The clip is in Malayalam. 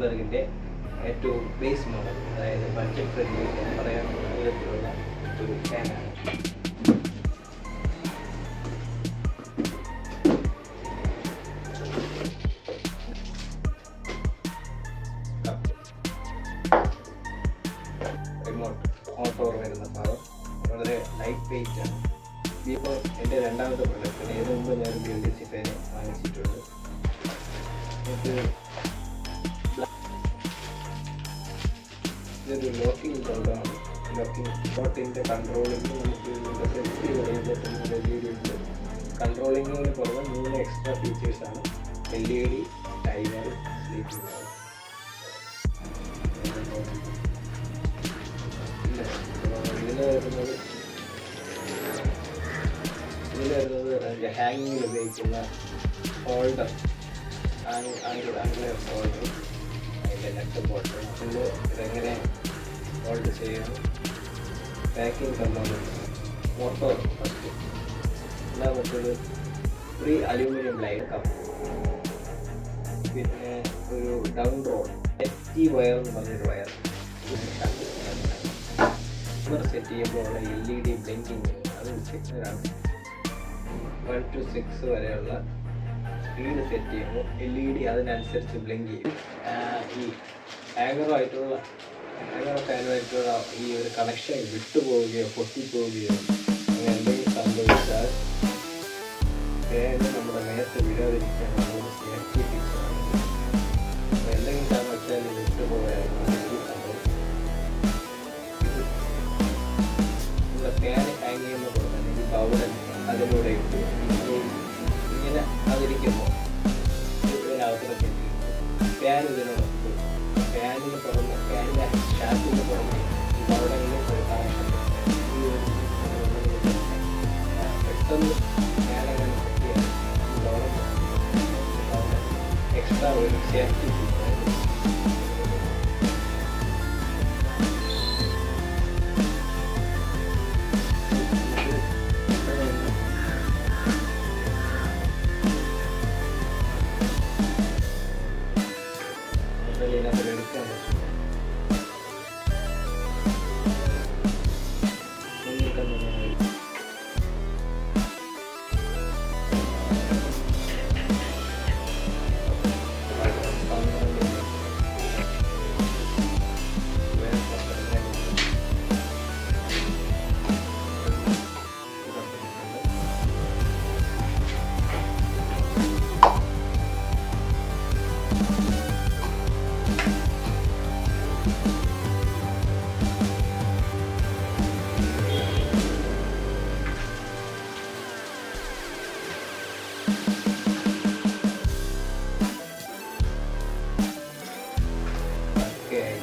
ഹൈഡൽബർഗിൻ്റെ ഏറ്റവും ബേസ് മോഡൽ അതായത് ബഡ്ജറ്റ് ഫ്രണ്ട്ലി എന്ന് പറയാൻ വിധത്തിലുള്ള ഒരു ഫാനാണ് റിമോട്ട് ഓട്ടോ വരുന്ന ഭാഗം വളരെ ലൈറ്റ് വെയിറ്റ് ആണ് ഇതിപ്പോൾ എൻ്റെ രണ്ടാമത്തെ പ്രൊഡക്റ്റാണ് ഇതിനു മുമ്പ് ഞാൻ B L D C fan വാങ്ങിച്ചിട്ടുണ്ട് ഇത് ഇതൊരു ലോക്കിംഗ് ബോർഡാണ് ലോക്കിംഗ് ബോട്ടിൻ്റെ കൺട്രോളിംഗ് നമുക്ക് ഇതിൻ്റെ സെൻസറി പറയുമ്പോൾ തന്നെ എൽ ഇ ഡി ഉണ്ട് കൺട്രോളിങ്ങിന് പുറമെ മൂന്ന് എക്സ്ട്രാ ഫീച്ചേഴ്സാണ് L E D timer sleeping ഇല്ല ഇതിന് വരുന്നത് ഇതിൽ വരുന്നത് അതിൻ്റെ ഹാങ്ങിങ്ങിൽ ഉപയോഗിക്കുന്ന ഹോൾഡർ ആംഗിൾ ആംഗുലർ ഹോൾഡർ അതിൻ്റെ നെറ്റ് ബോട്ടർ അതിൽ ഇതെങ്ങനെ ഹോൾഡ് ചെയ്യണം പാക്കിംഗ് കമ്പോണൻസ് മോട്ടോർ ഫസ്റ്റ് രണ്ടാമത്തേത് ഫ്രീ അലൂമിനിയം ലൈൻ കപ്പ് പിന്നെ ഒരു down rod F T wire എന്ന് പറഞ്ഞൊരു വയർ നമ്പർ സെറ്റ് ചെയ്യുമ്പോൾ ഉള്ള എൽ ഇ ഡി ബ്ലിങ്കിങ് അത് സിഗ്നലാണ് വൺ ടു സിക്സ് വരെയുള്ള സ്പീഡ് സെറ്റ് ചെയ്യുമ്പോൾ എൽ ഇ ഡി അതിനനുസരിച്ച് ബ്ലിങ്ക് ചെയ്യും ആ, ഈ ആങ്കറുമായിട്ടുള്ള ആങ്കർ ഫാനുമായിട്ടുള്ള ഈ ഒരു കണക്ഷൻ വിട്ടുപോവുകയോ പൊട്ടിപ്പോവുകയോ അങ്ങനെ എന്തെങ്കിലും സംഭവിച്ചാൽ ഫാന് നമ്മുടെ നേരത്തെ വിടാതിരിക്കാൻ നമ്മൾ സേഫ്റ്റി ഫീച്ചറാണ് അപ്പോൾ എന്തെങ്കിലും കാരണവശാൽ ഇത് വിട്ടുപോയാൽ സംഭവിക്കും നമ്മുടെ ഫാൻ ഹാങ് ചെയ്യുന്ന പോലെ തന്നെ ഈ ബൗഡൻ അതിലൂടെ ഇട്ട് ഇപ്പോൾ ഇങ്ങനെ അതിരിക്കുമ്പോൾ ഇതിനകത്തൊക്കെ ഫാൻ ഇതിനോടൊത്ത് ഫാനിന് പുറമെ ഫാനിൻ്റെ ഷാഫിന് പുറമെ ഈ ബൗഡനിൽ ഒരു കണക്ഷൻ ഈ ഒരു ആ, പെട്ടെന്ന് ഫാനങ്ങനെ കിട്ടിയാൽ ഈ ബൗഡൻ എക്സ്ട്രാ ഒരു സേഫ്റ്റി ഇതിനകത്ത് എടുക്കാൻ പറ്റും മുന്നിൽ തന്നെ ഞാൻ Okay.